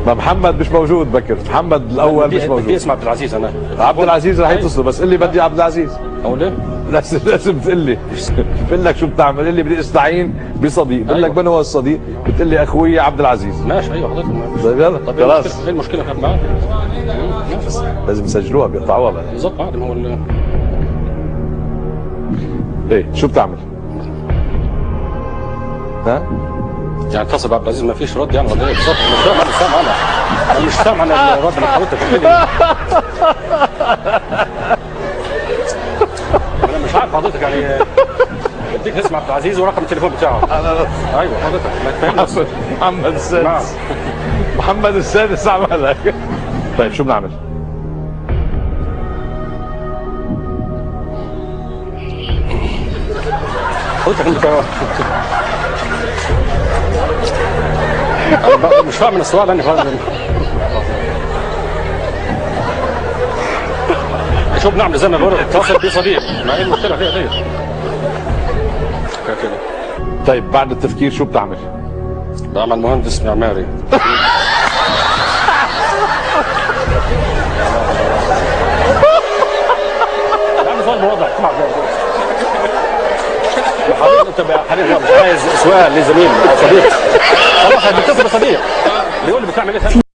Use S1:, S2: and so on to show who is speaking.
S1: ما محمد مش موجود بكر محمد الاول
S2: بدي
S1: مش
S2: بدي
S1: موجود
S2: اسمع عبد العزيز انا
S1: عبد العزيز رح يتصل بس قل لي بدي عبد العزيز
S2: اقول ليه؟
S1: لازم لازم تقول لي بقول لك شو بتعمل قل لي بدي استعين بصديق بقول لك
S2: أيوة.
S1: من هو الصديق بتقول لي اخوي عبد العزيز
S2: ماشي ايوه حضرتك ماشي.
S1: طيب يلا
S2: طب ايه
S1: خلاص
S2: المشكله؟ ايه المشكله كان معاك؟
S1: لازم يسجلوها بيقطعوها بعد
S2: بالظبط عادي ما هو ال-
S1: ايه شو بتعمل؟ ها؟
S2: يعني اتصل بعبد العزيز ما فيش رد يعني ولا ايه بالظبط مش فاهم انا مش فاهم انا انا مش فاهم انا الرد اللي حضرتك قلت لي انا مش عارف حضرتك يعني اديك اسم عبد العزيز ورقم التليفون بتاعه ايوه حضرتك ما تفهم بس
S1: محمد
S2: نعم
S1: السادس محمد السادس عملك طيب شو بنعمل؟
S2: حضرتك انت أنا بقى مش فاهم من السؤال انا فاهم شو بنعمل زي ما بقول اتصل بصديق ما ايه المشكله فيها دي كده
S1: طيب بعد التفكير شو بتعمل؟
S2: بعمل مهندس معماري يعني سؤال واضح طبعا حضرتك انت بقى حاليا مش عايز سؤال لزميل او صديق خلاص هتتصل بصديق بيقول لي بتعمل ايه